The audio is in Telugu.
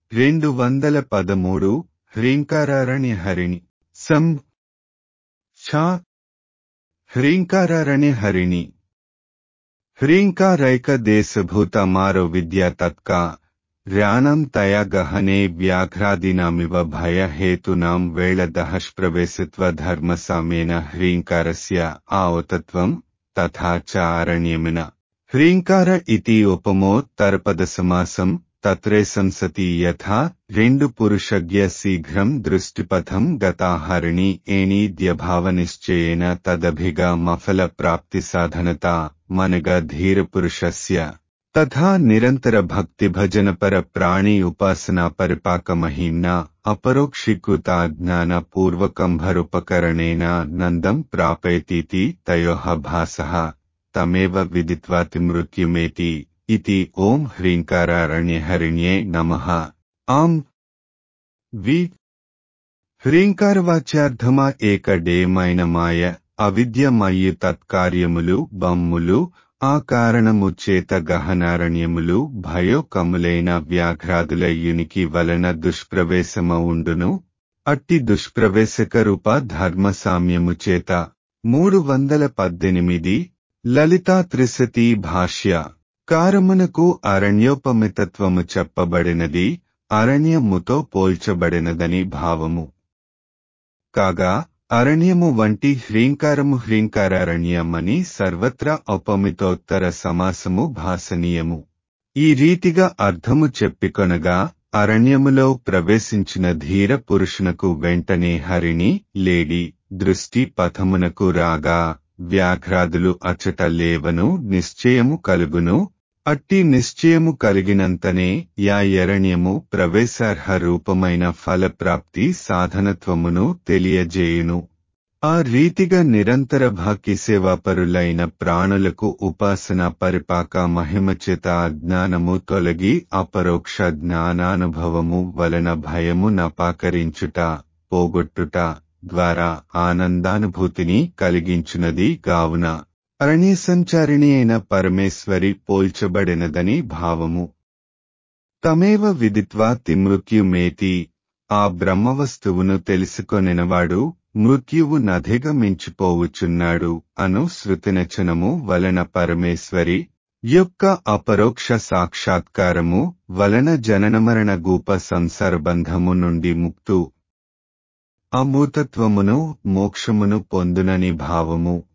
రెండు వందల పదమూడు హ్రీంకారారణ్య హరిణి సం ఛా హ్రీంకారారణ్య హరిణి హ్రీంకారైక దేశభూత మారో విద్యా తత్కా ర్యాణం తయా గహనే వ్యాఘ్రాదీనామివ భయహేతునాం వేళదహష్ప్రవేశిత్వ ధర్మసామ్యేన హ్రీంకారస్య ఆవతత్వం తథా చ అరణ్యమిన హ్రీంకార ఇతి ఉపమోత్తరపదసమాసం తత్రే సంసతి యథా రెండు పురుషజ్ఞ శీఘ్రం దృష్టిపథం గతాహరిణి ఏణీద్యభావనిశ్చయేన తదభిగా మఫల ప్రాప్తి సాధనత మనగా ధీర పురుషస్య తథా నిరంతర భక్తి భజనపర ప్రాణి ఉపాసనా పరిపాకమహిమ్నా అపరోక్షీకృత జ్ఞాన పూర్వకంభరుపకరణేన నందం ప్రాపయతీతి తయోః భాసః తమేవ విదిత్వాతి మృత్యుమేతి ఇతి ఓం హ్రీంకారారణ్యహరిణ్యే నమః ఆం వి హ్రీంకారవాచ్యార్థమా ఏకడేమైన మాయ అవిద్యమయ్యు తత్కార్యములు బమ్ములు ఆ కారణము చేత గహనారణ్యములు భయోకములైన వ్యాఘ్రాదుల యునికి వలన దుష్ప్రవేశమ ఉండును అట్టి దుష్ప్రవేశక రూప ధర్మసామ్యము చేత మూడు వందల పద్దెనిమిది లలితా త్రిశతి భాష్య కారమునకు అరణ్యోపమితత్వము చెప్పబడినది అరణ్యముతో పోల్చబడినదని భావము కాగా అరణ్యము వంటి హ్రీంకారము హ్రీంకారారణ్యమని సర్వత్రా ఔపమితోత్తర సమాసము భాసనీయము ఈ రీతిగా అర్థము చెప్పికొనగా అరణ్యములో ప్రవేశించిన ధీర పురుషునకు వెంటనే హరిణి లేడి దృష్టి పథమునకు రాగా వ్యాఘ్రాదులు అచట లేవను నిశ్చయము కలుగును అట్టి నిశ్చయము కలిగినంతనే యా ఎరణ్యము ప్రవేశార్హ రూపమైన ఫలప్రాప్తి సాధనత్వమును తెలియజేయును ఆ రీతిగా నిరంతర భక్తి సేవాపరులైన ప్రాణులకు ఉపాసన పరిపాక మహిమచేత అజ్ఞానము తొలగి అపరోక్ష జ్ఞానానుభవము వలన భయము నపాకరించుట పోగొట్టుట ద్వారా ఆనందానుభూతిని కలిగించునది గావున అరణ్య సంచారిణి అయిన పరమేశ్వరి పోల్చబడినదని భావము తమేవ విదిత్వా తిమృత్యుమేతి ఆ బ్రహ్మవస్తువును తెలుసుకొనినవాడు మృత్యువు నధిగమించిపోవుచున్నాడు అను శృతినచనము వలన పరమేశ్వరి యొక్క అపరోక్ష సాక్షాత్కారము వలన జననమరణ గూప సంసారబంధము నుండి ముక్తు అమూతత్వమును మోక్షమును పొందునని భావము